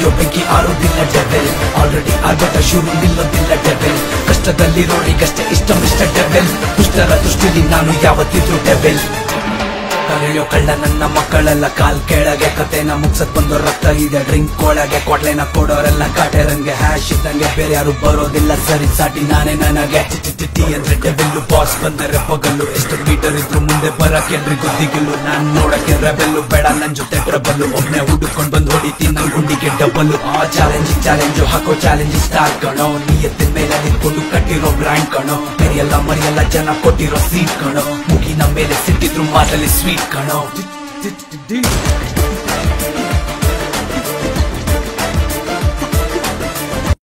ಉರಿಯೋ ಬೆಂಕಿ ಆರೋದಿಲ್ಲ ಡೆವೆಲ್ ಆಲ್ರೆಡಿ ಆರ್ಭಟ ಶುರು ನಿಲ್ಲೋದಿಲ್ಲ ಡೆವೆಲ್ ಕಷ್ಟದಲ್ಲಿರೋರಿಗಷ್ಟೇ ಇಷ್ಟ ಮಿಸ್ಟರ್ ಡೆವೆಲ್ ದುಷ್ಟರ ದೃಷ್ಟಿಲಿ ನಾನು ಯಾವತ್ತಿದ್ರು ಡೆವೆಲ್ ಕರೆಯೋ ಕಳ್ಳ ನನ್ನ ಮಕ್ಕಳೆಲ್ಲ ಕಾಲ್ ಕೆಳಗೆ ಕತೆನ ಮುಗ್ಸತ್ ಬಂದೋ ರಕ್ತ ಇದೆ ಡ್ರಿಂಕ್ ಒಳಗೆ ಕೊಡ್ಲೆನ ಕೊಡೋರೆಲ್ಲ ಕಾಟೆರಂಗೆ ಹ್ಯಾಶ್ ಇದ್ದಂಗೆ ಬೇರೆ ಯಾರು ಬರೋದಿಲ್ಲ ಸರಿ ಸಾಟಿ ನಾನೇ ನನಗೆ ಟಿ ಟಿ ಟಿ ಟಿ ಅಂದ್ರೆ ಡೆಬಿಲ್ಲು ಬಾಸ್ ಬಂದರೆ ಪಗಲ್ಲು ಎಷ್ಟು ಮೀಟರ್ ಇದ್ರು ಮುಂದೆ ಬರಕ್ಕೆ ಎಲ್ರಿಗೂ ದಿಗಿಲು ನಾನ್ ನೋಡಕ್ಕೆ ರೆಬೆಲ್ಲು ಬೇಡ ನನ್ ಜೊತೆ ಟ್ರಬಲ್ಲು ಒಬ್ನೇ ಹುಡುಕೊಂಡ್ ಬಂದ್ ಹೊಡಿತೀನಿ ನನ್ ಗುಂಡಿಗೆ ಡಬಲ್ಲು ಆ ಚಾಲೆಂಜ್ ಚಾಲೆಂಜು ಹಾಕೋ ಚಾಲೆಂಜ್ ಸ್ಟಾರ್ಟ್ ಕಣೋ ನಿಯತ್ತಿನ ಮೇಲೆ ನಿಂತ್ಕೊಂಡು ಕಟ್ಟಿರೋ ಬ್ರ್ಯಾಂಡ್ ಕಣೋ ಮರಿಯಲ್ಲ ಮರಿಯಲ್ಲ ಜನ ಕೊಟ್ಟಿರೋ ಸೀಟ್ ಕಣೋ ಮುಗಿನ ಮೇಲೆ ಸಿಟ್ಟಿದ್ರು ಮಾತಲ್ಲಿ ಸ್ವೀಟ್ ಕಣೋ